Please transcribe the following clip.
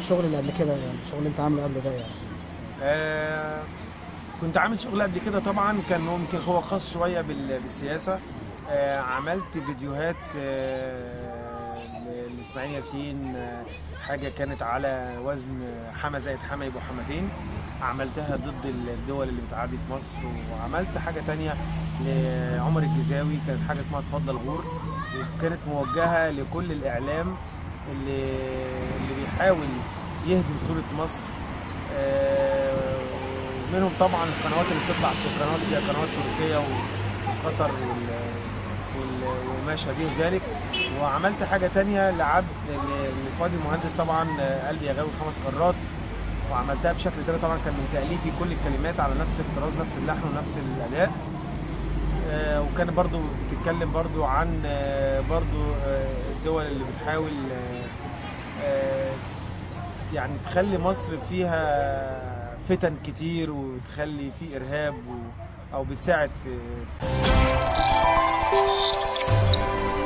الشغل اللي قبل كده يعني الشغل اللي انت عامله قبل ده يعني آه كنت عامل شغل قبل كده طبعا كان ممكن هو خاص شويه بال- بالسياسه آه عملت فيديوهات آه ل- لاسماعيل ياسين آه حاجه كانت على وزن حما زائد حما يبقوا حمتين عملتها ضد الدول اللي بتعادي في مصر وعملت حاجه تانية لعمر الجزاوي كانت حاجه اسمها اتفضل غور وكانت موجهه لكل الاعلام اللي اللي بيحاول يهدم صوره مصر آه، منهم طبعا القنوات اللي بتطلع في قنوات زي قنوات تركيا وقطر وال وال- وما شابه ذلك وعملت حاجه تانية لعبد لفؤاد المهندس طبعا آه، قال لي يا غاوي خمس قارات وعملتها بشكل تاني طبعا كان من تاليفي كل الكلمات على نفس الطراز نفس اللحن ونفس الاداء آه، وكان برضو بتتكلم برضو عن آه، برضو آه، الدول اللي بتحاول آه، آه، يعني تخلي مصر فيها فتن كتير وتخلي في ارهاب و... او بتساعد في